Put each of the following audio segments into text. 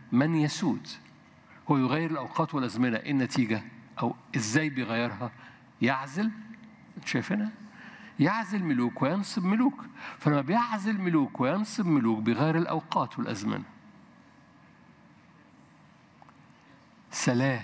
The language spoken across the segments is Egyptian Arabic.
من يسود هو يغير الأوقات والأزمنة إيه النتيجة أو إزاي بيغيرها يعزل شايفينها يعزل ملوك وينصب ملوك فلما بيعزل ملوك وينصب ملوك بيغير الأوقات والأزمنة سلام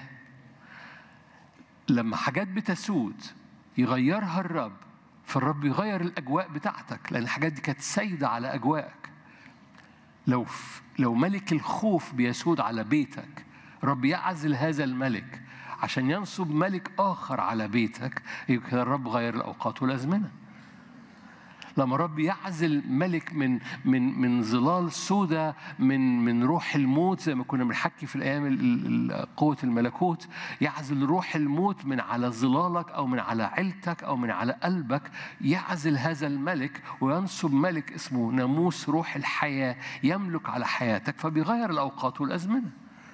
لما حاجات بتسود يغيرها الرب فالرب يغير الأجواء بتاعتك لأن الحاجات دي كانت سايدة على أجواءك لو لو ملك الخوف بيسود على بيتك رب يعزل هذا الملك عشان ينصب ملك آخر على بيتك يبقى الرب غير الأوقات والأزمنة لما رب يعزل ملك من من من ظلال سودة من من روح الموت زي ما كنا بنحكي في الايام قوه الملكوت يعزل روح الموت من على ظلالك او من على عيلتك او من على قلبك يعزل هذا الملك وينصب ملك اسمه ناموس روح الحياه يملك على حياتك فبيغير الاوقات والازمنه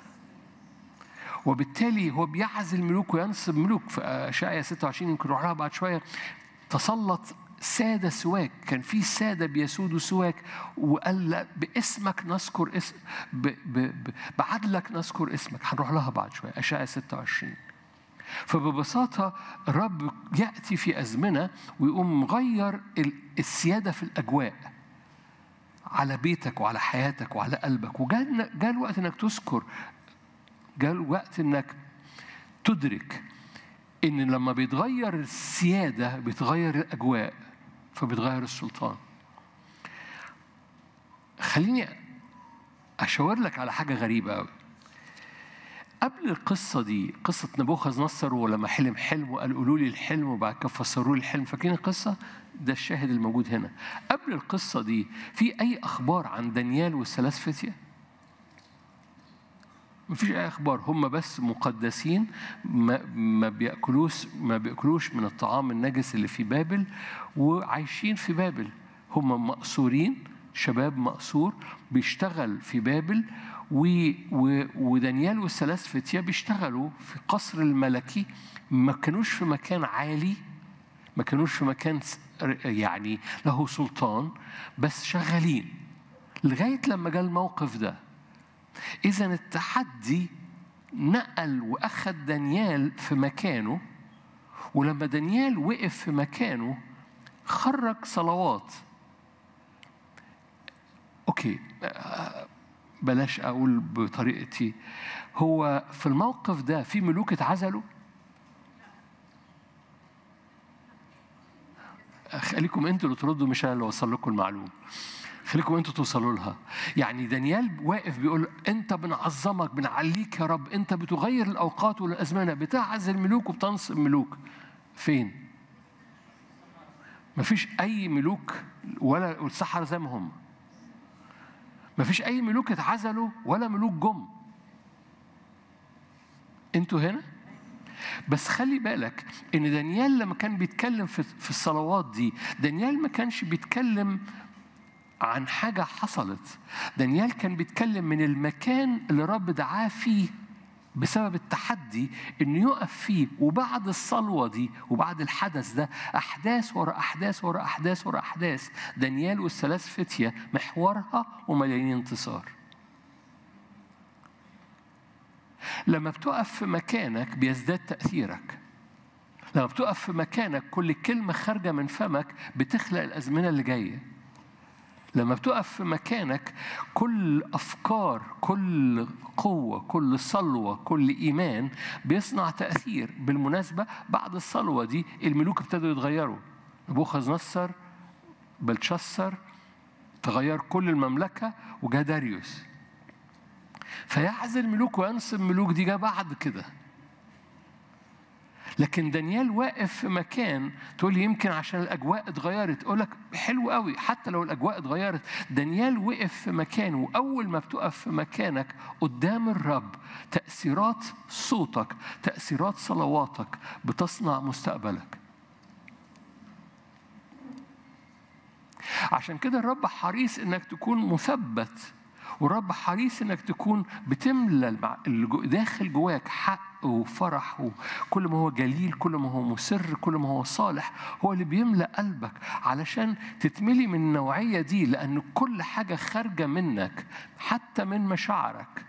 وبالتالي هو بيعزل ملوك وينصب ملوك في اشعياء 26 يمكن نروح لها بعد شويه تسلط سادة سواك كان في سادة بيسودوا سواك وقال لا باسمك نذكر اسم ب ب ب بعدلك نذكر اسمك هنروح لها بعد شوية أشعة 26 فببساطة الرب يأتي في أزمنة ويقوم مغير السيادة في الأجواء على بيتك وعلى حياتك وعلى قلبك وجاء جاء الوقت انك تذكر جاء الوقت انك تدرك ان لما بيتغير السياده بيتغير الاجواء فبيتغير السلطان خليني اشاور لك على حاجه غريبه قوي قبل القصة دي قصة نبوخذ نصر ولما حلم حلم وقال قولوا لي الحلم وبعد كده فسروا لي الحلم فاكرين القصة؟ ده الشاهد الموجود هنا. قبل القصة دي في أي أخبار عن دانيال والثلاث فتية؟ مفيش اي اخبار هم بس مقدسين ما, ما بياكلوش ما بياكلوش من الطعام النجس اللي في بابل وعايشين في بابل هم مأسورين شباب مأسور بيشتغل في بابل و و ودانيال والثلاث فتية بيشتغلوا في قصر الملكي ما كانوش في مكان عالي ما كانوش في مكان يعني له سلطان بس شغالين لغاية لما جاء الموقف ده إذا التحدي نقل وأخذ دانيال في مكانه ولما دانيال وقف في مكانه خرج صلوات أوكي بلاش أقول بطريقتي هو في الموقف ده في ملوك اتعزلوا خليكم انتوا اللي تردوا مش انا اللي اوصل لكم المعلومه خليكم انتوا توصلوا لها يعني دانيال واقف بيقول انت بنعظمك بنعليك يا رب انت بتغير الاوقات والازمنه بتعزل ملوك وبتنصب ملوك فين مفيش اي ملوك ولا السحرة زي ما هم مفيش اي ملوك اتعزلوا ولا ملوك جم انتوا هنا بس خلي بالك ان دانيال لما كان بيتكلم في في الصلوات دي دانيال ما كانش بيتكلم عن حاجة حصلت دانيال كان بيتكلم من المكان اللي رب دعاه فيه بسبب التحدي انه يقف فيه وبعد الصلوه دي وبعد الحدث ده احداث ورا احداث ورا احداث ورا احداث دانيال والثلاث فتيه محورها ومليانين انتصار لما بتقف في مكانك بيزداد تاثيرك لما بتقف في مكانك كل كلمه خارجه من فمك بتخلق الازمنه اللي جايه لما بتقف في مكانك كل أفكار كل قوة كل صلوة كل إيمان بيصنع تأثير بالمناسبة بعد الصلوة دي الملوك ابتدوا يتغيروا نبوخذ نصر بلشسر تغير كل المملكة وجا داريوس فيعزل ملوك وينصب ملوك دي جا بعد كده لكن دانيال واقف في مكان تقول لي يمكن عشان الاجواء اتغيرت اقول لك حلو قوي حتى لو الاجواء اتغيرت دانيال وقف في مكانه واول ما بتقف في مكانك قدام الرب تاثيرات صوتك تاثيرات صلواتك بتصنع مستقبلك عشان كده الرب حريص انك تكون مثبت والرب حريص انك تكون بتملى داخل جواك حق وفرح وكل ما هو جليل كل ما هو مسر كل ما هو صالح هو اللي بيملى قلبك علشان تتملي من النوعية دي لأن كل حاجة خارجة منك حتى من مشاعرك